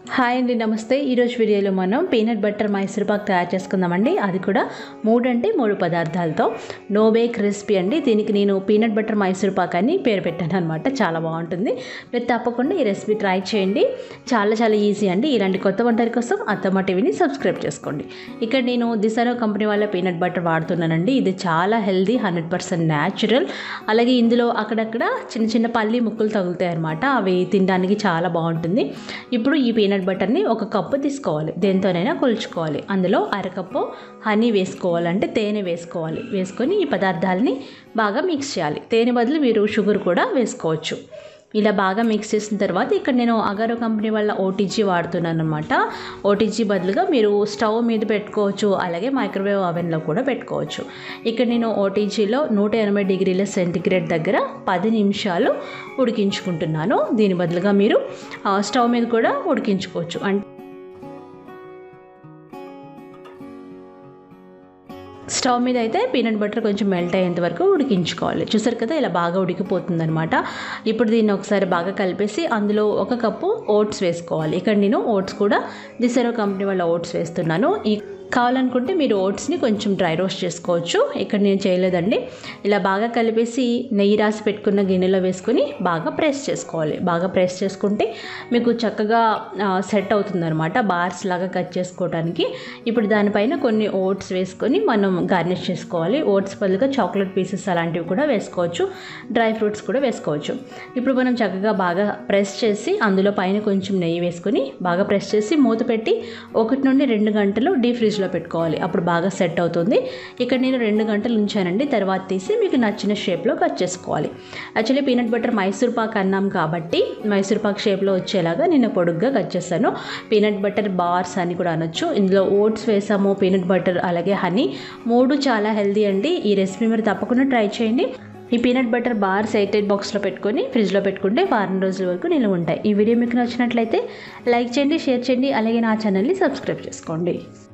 hi అండి నమస్తే ఈరోజు వీడియోలో మనం పీనట్ బటర్ మైసూర్ పాక్ తయారు చేసుకుందామండి అది కూడా మూడు అంటే మూడు పదార్థాలతో నో బేక్ రెసిపీ అండి దీనికి నేను పీనట్ బటర్ మైసూర్ పాక్ అని పేరు పెట్టాను అనమాట చాలా బాగుంటుంది మీరు తప్పకుండా ఈ రెసిపీ ట్రై చేయండి చాలా చాలా ఈజీ అండి ఇలాంటి కొత్త వంటల కోసం అత్తమ్మ టీవీని సబ్స్క్రైబ్ చేసుకోండి ఇక్కడ నేను దిశారో కంపెనీ వాళ్ళ పీనట్ బటర్ వాడుతున్నానండి ఇది చాలా హెల్దీ హండ్రెడ్ పర్సెంట్ న్యాచురల్ అలాగే ఇందులో అక్కడక్కడ చిన్న చిన్న పల్లి ముక్కలు తగులుతాయి అనమాట అవి తినడానికి చాలా బాగుంటుంది ఇప్పుడు ఈ పీనట్ బటర్ని ఒక కప్పు తీసుకోవాలి దేంతోనైనా కొలుచుకోవాలి అందులో అరకప్పు హనీ వేసుకోవాలంటే తేనె వేసుకోవాలి వేసుకొని ఈ పదార్థాలని బాగా మిక్స్ చేయాలి తేనె బదులు మీరు షుగర్ కూడా వేసుకోవచ్చు ఇలా బాగా మిక్స్ చేసిన తర్వాత ఇక్కడ నేను అగారో కంపెనీ వాళ్ళ ఓటీజీ వాడుతున్నాను అనమాట ఓటీజీ బదులుగా మీరు స్టవ్ మీద పెట్టుకోవచ్చు అలాగే మైక్రోవేవ్ అవెన్లో కూడా పెట్టుకోవచ్చు ఇక్కడ నేను ఓటీజీలో నూట ఎనభై డిగ్రీల సెంటిగ్రేడ్ దగ్గర పది నిమిషాలు ఉడికించుకుంటున్నాను దీని బదులుగా మీరు ఆ, స్టవ్ మీద కూడా ఉడికించుకోవచ్చు అంటే స్టవ్ మీద అయితే పీనట్ బటర్ కొంచెం మెల్ట్ అయ్యేంత వరకు ఉడికించుకోవాలి చూసారు కదా ఇలా బాగా ఉడికిపోతుంది అనమాట ఇప్పుడు దీన్ని ఒకసారి బాగా కలిపేసి అందులో ఒక కప్పు ఓట్స్ వేసుకోవాలి ఇక్కడ నేను ఓట్స్ కూడా దిసెరో కంపెనీ వాళ్ళ ఓట్స్ వేస్తున్నాను ఈ కావాలనుకుంటే మీరు ఓట్స్ని కొంచెం డ్రై రోస్ట్ చేసుకోవచ్చు ఇక్కడ నేను చేయలేదండి ఇలా బాగా కలిపేసి నెయ్యి రాసి పెట్టుకున్న గిన్నెలో వేసుకొని బాగా ప్రెస్ చేసుకోవాలి బాగా ప్రెస్ చేసుకుంటే మీకు చక్కగా సెట్ అవుతుంది అనమాట బార్స్ లాగా కట్ చేసుకోవడానికి ఇప్పుడు దానిపైన కొన్ని ఓట్స్ వేసుకొని మనం గార్నిష్ చేసుకోవాలి ఓట్స్ బదులుగా చాక్లెట్ పీసెస్ అలాంటివి కూడా వేసుకోవచ్చు డ్రై ఫ్రూట్స్ కూడా వేసుకోవచ్చు ఇప్పుడు మనం చక్కగా బాగా ప్రెస్ చేసి అందులో పైన కొంచెం నెయ్యి వేసుకొని బాగా ప్రెస్ చేసి మూత పెట్టి ఒకటి నుండి రెండు గంటలు డీ ఫ్రిడ్జ్లో పెట్టుకోవాలి అప్పుడు బాగా సెట్ అవుతుంది ఇక్కడ నేను రెండు గంటలు ఉంచానండి తర్వాత తీసి మీకు నచ్చిన షేప్లో కట్ చేసుకోవాలి actually peanut butter Mysore pak అన్నాం కాబట్టి మైసూర్ పాక్ షేప్లో వచ్చేలాగా నేను పొడుగ్గా కట్ చేస్తాను పీనట్ బటర్ బార్స్ అని కూడా అనొచ్చు ఇందులో ఓట్స్ వేసాము పీనట్ బటర్ అలాగే హనీ మూడు చాలా హెల్దీ అండి ఈ రెసిపీ మీరు తప్పకుండా ట్రై చేయండి ఈ peanut butter bars eight eight బాక్స్లో పెట్టుకొని ఫ్రిడ్జ్లో పెట్టుకుంటే వారం రోజుల వరకు నిల్వ ఉంటాయి ఈ వీడియో మీకు నచ్చినట్లయితే లైక్ చేయండి షేర్ చేయండి అలాగే నా ఛానల్ని సబ్స్క్రైబ్ చేసుకోండి